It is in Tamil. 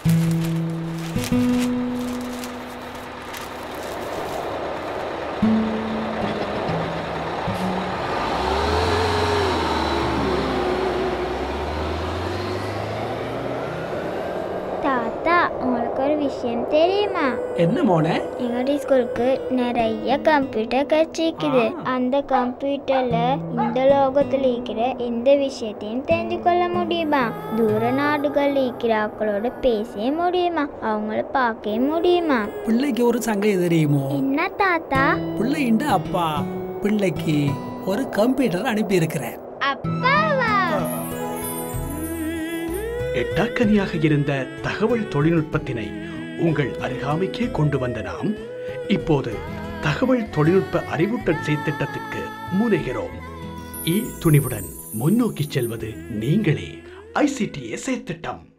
தாத்தா உங்களுக்கு ஒரு விஷயம் தெரியுமா என்ன மோனே எங்களுடைய ஸ்கூலுக்கு நிறைய கம்ப்யூட்டர் கிடைச்சிருக்குது அந்த கம்ப்யூட்டர்ல இந்த லோகத்துல இருக்கிற எந்த விஷயத்தையும் தெரிஞ்சு கொள்ள முடியுமா தூர நாடுகள்ல இருக்கிற ஆட்களோட பேசவே முடியுமா அவங்கள பார்க்கவே முடியுமா பிள்ளைக்கு ஒரு சங்கம் தெரியுமோ என்ன தாத்தா பிள்ளைண்ட அப்பா பிள்ளைக்கு ஒரு கம்ப்யூட்டர் அனுப்பி இருக்கிறேன் அப்பாவா எட்டாக்கனியாக இருந்த தகவல் தொழில்நுட்பத்தினை உங்கள் அருகாமைக்கே கொண்டு வந்த நாம் இப்போது தகவல் தொழில்நுட்ப அறிவூட்டல் செயற்திட்டத்திற்கு முனைகிறோம் இ துணிவுடன் முன்னோக்கி செல்வது நீங்களே ஐசிடிஎஸ் செயற்திட்டம்